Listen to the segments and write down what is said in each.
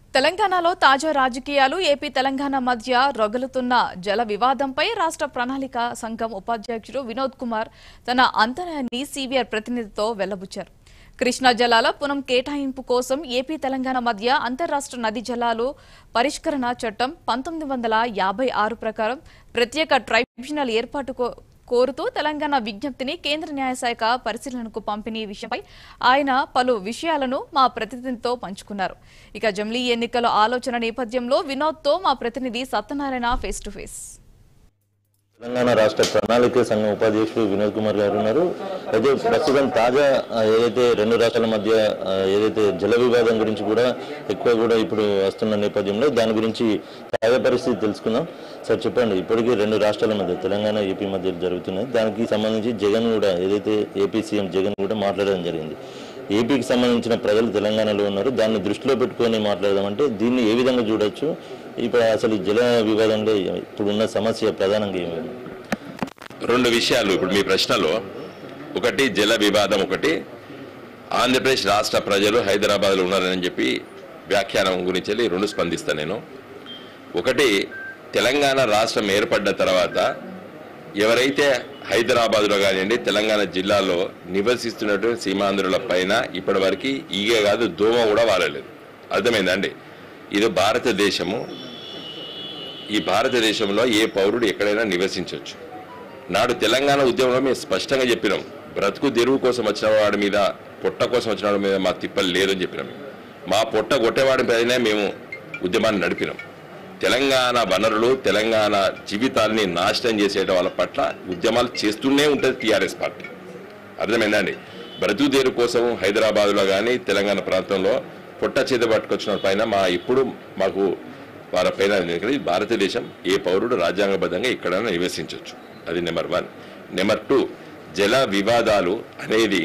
తెలంగాణలో తాజా రాజకీయాలు ఏపీ తెలంగాణ మధ్య రొగలుతున్న జల వివాదంపై రాష్ట్ర ప్రణాళిక సంఘం ఉపాధ్యక్షుడు వినోద్ కుమార్ తన అంతరాయాన్ని సీవీఆర్ ప్రతినిధితో వెల్లబుచ్చారు కృష్ణా జలాల పునం కేటాయింపు కోసం ఏపీ తెలంగాణ మధ్య అంతర్రాష్ట్ర నది జలాలు పరిష్కరణ చట్టం పంతొమ్మిది వందల యాభై ఆరు ప్రకారం ప్రత్యేక ట్రైబ్యునల్ ఏర్పాటు కో- కోరుతూ తెలంగాణ విజ్ఞప్తిని కేంద్ర న్యాయశాఖ పరిశీలనకు పంపిణీ విషయంపై ఆయన పలు విషయాలను మా ప్రతినిధితో పంచుకున్నారు ఇక జమ్లీ ఎన్నికల ఆలోచన నేపథ్యంలో వినోద్తో మా ప్రతినిధి Satyanarayana face to face Telangana రాష్ట్ర ప్రణాళిక సంఘం ఉపాధ్యక్షుడు వినోద్ కుమార్ గారు ఉన్నారు అయితే ప్రస్తుతం తాజా ఆ, ఏదైతే రెండు రాష్ట్రాల మధ్య ఆ, ఏదైతే జల వివాదం గురించి కూడా ఎక్కువ కూడా ఇప్పుడు వస్తున్న నేపథ్యంలో దాని గురించి తాజా పరిస్థితి తెలుసుకుందాం సార్ చెప్పండి ఇప్పటికీ రెండు రాష్ట్రాల మధ్య తెలంగాణ ఏపీ మధ్య జరుగుతున్నాయి దానికి సంబంధించి జగన్ కూడా ఏదైతే ఏపీ సీఎం జగన్ కూడా మాట్లాడడం జరిగింది ఏపీకి సంబంధించిన ప్రజలు తెలంగాణలో ఉన్నారు దాన్ని దృష్టిలో పెట్టుకొని మాట్లాడదామంటే దీన్ని ఏ విధంగా చూడొచ్చు ఇప్పుడు అసలు ఈ జల వివాదంలో ఇప్పుడున్న సమస్య ప్రధానంగా ఏమి రెండు విషయాలు ఇప్పుడు మీ ప్రశ్నలో ఒకటి జల వివాదం ఒకటి ఆంధ్రప్రదేశ్ రాష్ట్ర ప్రజలు హైదరాబాద్లో ఉన్నారని చెప్పి వ్యాఖ్యానం గురించి వెళ్ళి రెండు స్పందిస్తాను నేను ఒకటి తెలంగాణ రాష్ట్రం ఏర్పడ్డ తర్వాత ఎవరైతే హైదరాబాద్లో కానివ్వండి తెలంగాణ జిల్లాలో నివసిస్తున్నటువంటి సీమాంధ్రుల పైన ఇప్పటి వరకు ఈగ కాదు దోమ కూడా వారలేదు అర్థమైందండి ఇది భారతదేశము ఈ భారతదేశంలో ఏ పౌరుడు ఎక్కడైనా నివసించవచ్చు నాడు తెలంగాణ ఉద్యమంలో మేము స్పష్టంగా చెప్పినాం బ్రతుకు తెరువు కోసం వచ్చిన వాడి మీద పొట్ట కోసం వచ్చిన వాడి మీద మా తిప్పలు లేదని చెప్పినాం మేము. మా పొట్ట కొట్టేవాడి పైనే మేము ఉద్యమాన్ని నడిపినాం తెలంగాణ వనరులు తెలంగాణ జీవితాల్ని నాశనం చేసేట వాళ్ళ పట్ల ఉద్యమాలు చేస్తూనే ఉంటుంది టీఆర్ఎస్ పార్టీ అర్థమైందండి బ్రతుకు తెరువు కోసం హైదరాబాద్లో కానీ తెలంగాణ ప్రాంతంలో పొట్ట చేత పట్టుకొచ్చిన పైన మా ఇప్పుడు మాకు వారి పైన ఎందుకంటే ఇది భారతదేశం ఏ పౌరుడు రాజ్యాంగబద్ధంగా ఎక్కడైనా నివసించవచ్చు అది నెంబర్ వన్ నెంబర్ టూ జల వివాదాలు అనేది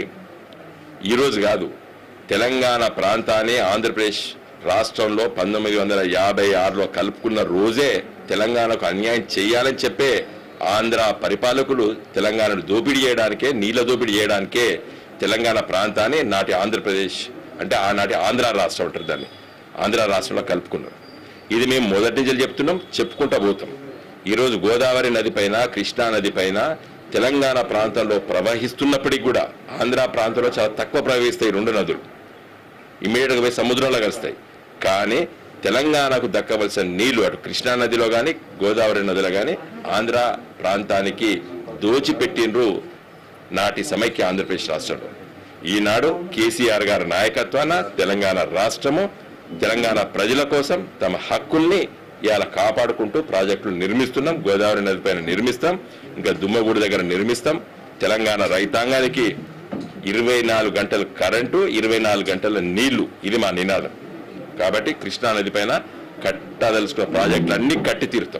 ఈరోజు కాదు తెలంగాణ ప్రాంతాన్ని ఆంధ్రప్రదేశ్ రాష్ట్రంలో పంతొమ్మిది వందల యాభై ఆరులో కలుపుకున్న రోజే తెలంగాణకు అన్యాయం చేయాలని చెప్పే ఆంధ్ర పరిపాలకులు తెలంగాణను దోపిడీ చేయడానికే నీళ్ళ దోపిడీ చేయడానికే తెలంగాణ ప్రాంతాన్ని నాటి ఆంధ్రప్రదేశ్ అంటే ఆనాటి ఆంధ్ర రాష్ట్రం అంటారు దాన్ని ఆంధ్ర రాష్ట్రంలో కలుపుకున్నారు ఇది మేము మొదటి నుంచి చెప్తున్నాం చెప్పుకుంటా పోతాం ఈరోజు గోదావరి నది పైన కృష్ణా నది పైన తెలంగాణ ప్రాంతంలో ప్రవహిస్తున్నప్పటికీ కూడా ఆంధ్ర ప్రాంతంలో చాలా తక్కువ ప్రవహిస్తాయి ఈ రెండు నదులు ఇమీడియట్గా పోయి సముద్రంలో కలుస్తాయి కానీ తెలంగాణకు దక్కవలసిన నీళ్లు అటు కృష్ణా నదిలో కానీ గోదావరి నదిలో కానీ ఆంధ్ర ప్రాంతానికి దోచిపెట్టిండ్రు నాటి సమైక్య ఆంధ్రప్రదేశ్ రాష్ట్రంలో ఈనాడు కేసీఆర్ గారి నాయకత్వాన తెలంగాణ రాష్ట్రము తెలంగాణ ప్రజల కోసం తమ హక్కుల్ని ఇవాళ కాపాడుకుంటూ ప్రాజెక్టులు నిర్మిస్తున్నాం గోదావరి నది పైన నిర్మిస్తాం ఇంకా దుమ్మగూడి దగ్గర నిర్మిస్తాం తెలంగాణ రైతాంగానికి ఇరవై నాలుగు గంటల కరెంటు ఇరవై నాలుగు గంటల నీళ్లు ఇది మా నినాదం కాబట్టి కృష్ణా నది పైన కట్టదలుచుకున్న ప్రాజెక్టులు అన్ని కట్టి తీరుతాం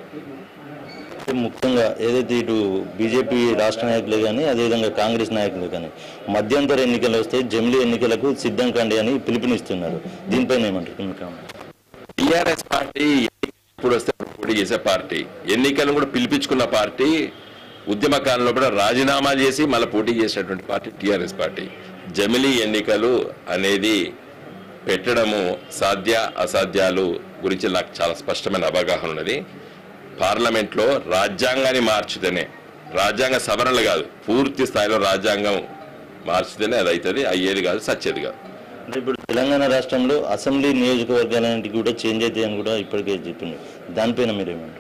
ముఖ్యంగా ఏదైతే ఇటు బీజేపీ రాష్ట్ర నాయకులు కానీ అదేవిధంగా కాంగ్రెస్ నాయకులు కానీ మధ్యంతర ఎన్నికలు వస్తే జమిలీ ఎన్నికలకు సిద్ధం కండి అని పిలుపునిస్తున్నారు దీనిపైన ఏమంటారు మీ కామెంట్? టిఆర్ఎస్ పార్టీ ఇప్పుడు వస్తే పోటీ చేసే పార్టీ ఎన్నికలను కూడా పిలిపించుకున్న పార్టీ ఉద్యమ కాలంలో కూడా రాజీనామా చేసి మళ్ళీ పోటీ చేసినటువంటి పార్టీ టిఆర్ఎస్ పార్టీ జమిలీ ఎన్నికలు అనేది పెట్టడము సాధ్య అసాధ్యాలు గురించి నాకు చాలా స్పష్టమైన అవగాహన ఉన్నది పార్లమెంట్లో రాజ్యాంగాన్ని మార్చితేనే రాజ్యాంగ సవరణలు కాదు పూర్తి స్థాయిలో రాజ్యాంగం మార్చితేనే అది అవుతుంది అయ్యేది కాదు సచ్చేది కాదు అంటే ఇప్పుడు తెలంగాణ రాష్ట్రంలో అసెంబ్లీ నియోజకవర్గాలన్నింటికి కూడా చేంజ్ అవుతాయి అని కూడా ఇప్పటికే చెప్పింది దానిపైన మీరు ఏమంటారు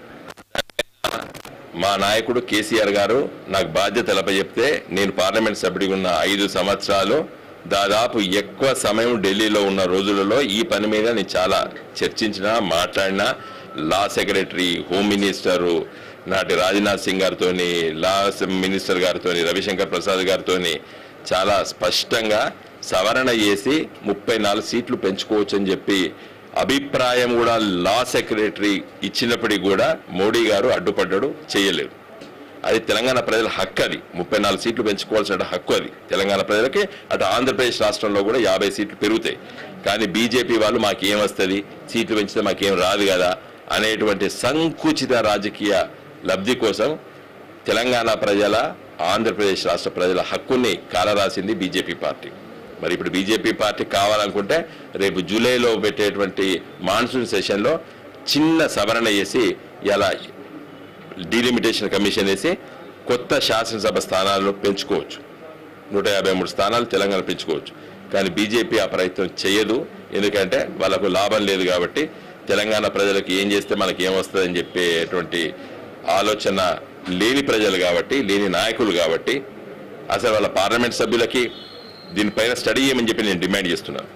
మా నాయకుడు కేసీఆర్ గారు నాకు బాధ్యత చెప్తే నేను పార్లమెంట్ సభ్యుడిగా ఉన్న ఐదు సంవత్సరాలు దాదాపు ఎక్కువ సమయం ఢిల్లీలో ఉన్న రోజులలో ఈ పని మీద నేను చాలా చర్చించిన మాట్లాడినా లా సెక్రటరీ హోమ్ మినిస్టరు నాటి రాజ్నాథ్ సింగ్ గారితో లా మినిస్టర్ గారితో రవిశంకర్ ప్రసాద్ గారితో చాలా స్పష్టంగా సవరణ చేసి ముప్పై నాలుగు సీట్లు పెంచుకోవచ్చు అని చెప్పి అభిప్రాయం కూడా లా సెక్రటరీ ఇచ్చినప్పటికీ కూడా మోడీ గారు అడ్డుపడ్డాడు చేయలేదు అది తెలంగాణ ప్రజల హక్కు అది ముప్పై నాలుగు సీట్లు పెంచుకోవాల్సిన హక్కు అది తెలంగాణ ప్రజలకి అటు ఆంధ్రప్రదేశ్ రాష్ట్రంలో కూడా యాభై సీట్లు పెరుగుతాయి కానీ బీజేపీ వాళ్ళు మాకేం వస్తుంది సీట్లు పెంచితే మాకేం రాదు కదా అనేటువంటి సంకుచిత రాజకీయ లబ్ధి కోసం తెలంగాణ ప్రజల ఆంధ్రప్రదేశ్ రాష్ట్ర ప్రజల హక్కుని కాలరాసింది బీజేపీ పార్టీ మరి ఇప్పుడు బీజేపీ పార్టీ కావాలనుకుంటే రేపు జూలైలో పెట్టేటువంటి మాన్సూన్ సెషన్లో చిన్న సవరణ చేసి ఇలా డీలిమిటేషన్ కమిషన్ వేసి కొత్త శాసనసభ స్థానాలను పెంచుకోవచ్చు నూట యాభై మూడు స్థానాలు తెలంగాణ పెంచుకోవచ్చు కానీ బీజేపీ ఆ ప్రయత్నం చేయదు ఎందుకంటే వాళ్ళకు లాభం లేదు కాబట్టి తెలంగాణ ప్రజలకు ఏం చేస్తే మనకి ఏమొస్తుందని చెప్పేటువంటి ఆలోచన లేని ప్రజలు కాబట్టి లేని నాయకులు కాబట్టి అసలు వాళ్ళ పార్లమెంట్ సభ్యులకి దీనిపైన స్టడీ చేయమని చెప్పి నేను డిమాండ్ చేస్తున్నాను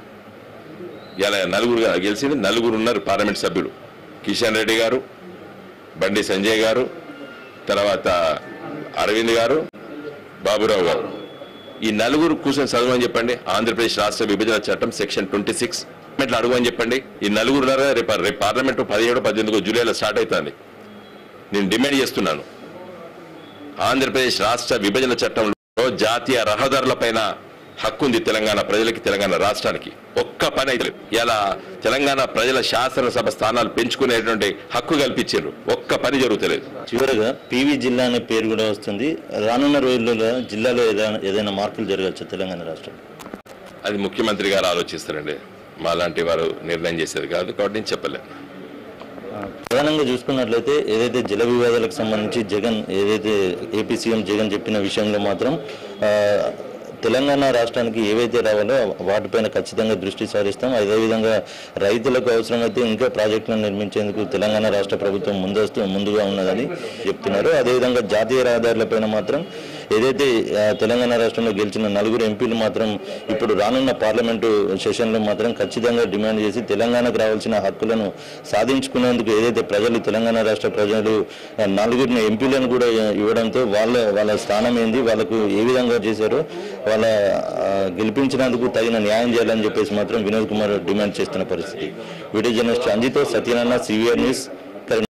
ఇలా నలుగురు గెలిచింది నలుగురు ఉన్నారు పార్లమెంట్ సభ్యులు కిషన్ రెడ్డి గారు బండి సంజయ్ గారు తర్వాత అరవింద్ గారు బాబురావు గారు ఈ నలుగురు కూర్చొని చదవని చెప్పండి ఆంధ్రప్రదేశ్ రాష్ట్ర విభజన చట్టం సెక్షన్ ట్వంటీ సిక్స్ పార్లమెంట్లో అడుగుని చెప్పండి ఈ నలుగురు ఉన్నారా? రేపు రేపు పార్లమెంటు పదిహేడు పద్దెనిమిది జూలైలో స్టార్ట్ అవుతుంది నేను డిమాండ్ చేస్తున్నాను ఆంధ్రప్రదేశ్ రాష్ట్ర విభజన చట్టంలో జాతీయ రహదారులపైన హక్కు ఉంది తెలంగాణ ప్రజలకి తెలంగాణ రాష్ట్రానికి ఒక్క పని అయితే లేదు. ఇలా తెలంగాణ ప్రజల శాసనసభ స్థానాలు పెంచుకునేటువంటి హక్కు కల్పించారు ఒక్క పని జరుగుతలేదు చివరగా పివి జిల్లా అనే పేరు కూడా వస్తుంది రానున్న రోజుల్లో జిల్లాలో ఏదైనా ఏదైనా మార్పులు జరగచ్చు తెలంగాణ రాష్ట్రం అది ముఖ్యమంత్రి గారు ఆలోచిస్తారండి మాలాంటి వారు నిర్ణయం చేసేది కాదు కాబట్టి నేను చెప్పలేను ప్రధానంగా చూసుకున్నట్లయితే ఏదైతే జల వివాదాలకు సంబంధించి జగన్ ఏదైతే ఏపీ సీఎం జగన్ చెప్పిన విషయంలో మాత్రం ఆ, తెలంగాణ రాష్ట్రానికి ఏవైతే రావాలో వాటిపైన ఖచ్చితంగా దృష్టి సారిస్తాం అదేవిధంగా రైతులకు అవసరమైతే ఇంకా ప్రాజెక్టులను నిర్మించేందుకు తెలంగాణ రాష్ట్ర ప్రభుత్వం ముందస్తు ముందుగా ఉన్నదని చెప్తున్నారు అదేవిధంగా జాతీయ రహదారులపైన మాత్రం ఏదైతే ఆ, తెలంగాణ రాష్ట్రంలో గెలిచిన నలుగురు ఎంపీలు మాత్రం ఇప్పుడు రానున్న పార్లమెంటు సెషన్లో మాత్రం ఖచ్చితంగా డిమాండ్ చేసి తెలంగాణకు రావాల్సిన హక్కులను సాధించుకునేందుకు ఏదైతే ప్రజలు తెలంగాణ రాష్ట్ర ప్రజలు ఆ, నలుగురిని ఎంపీలను కూడా ఇవ్వడంతో వాళ్ళ వాళ్ళ స్థానం ఏంది వాళ్ళకు ఏ విధంగా చేశారో వాళ్ళ ఆ, గెలిపించినందుకు తగిన న్యాయం చేయాలని చెప్పేసి మాత్రం వినోద్ కుమార్ డిమాండ్ చేస్తున్న పరిస్థితి వీడియో జర్నలిస్ట్ అంజితో సత్యనారాయణ సివిఆర్ న్యూస్